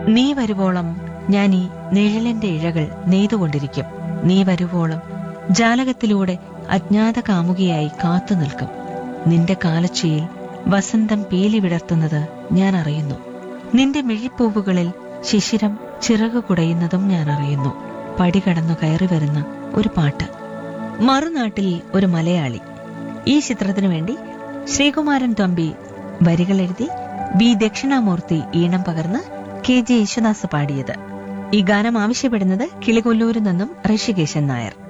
നീ വരുവോളം ഞാൻ ഈ നിഴലിന്റെ ഇഴകൾ നെയ്തുകൊണ്ടിരിക്കും നീ വരുവോളം ജാലകത്തിലൂടെ അജ്ഞാത കാമുകിയായി കാത്തു നിൽക്കും നിന്റെ കാലച്ചയിൽ വസന്തം പീലി വിടർത്തുന്നത് ഞാൻ അറിയുന്നു നിന്റെ മിഴിപ്പൂവുകളിൽ ശിശിരം ചിറകു കുടയുന്നതും ഞാൻ അറിയുന്നു പടി കടന്നു കയറി വരുന്ന ഒരു പാട്ട് മറുനാട്ടിൽ ഒരു മലയാളി ഈ ചിത്രത്തിനു വേണ്ടി ശ്രീകുമാരൻ തമ്പി വരികൾ എഴുതി ബി ദക്ഷിണാമൂർത്തി ഈണം പകർന്ന് കെ ജെ യേശുദാസ് പാടിയത് ഈ ഗാനം ആവശ്യപ്പെടുന്നത് കിളികൊല്ലൂരിൽ നിന്നും ഋഷികേശൻ നായർ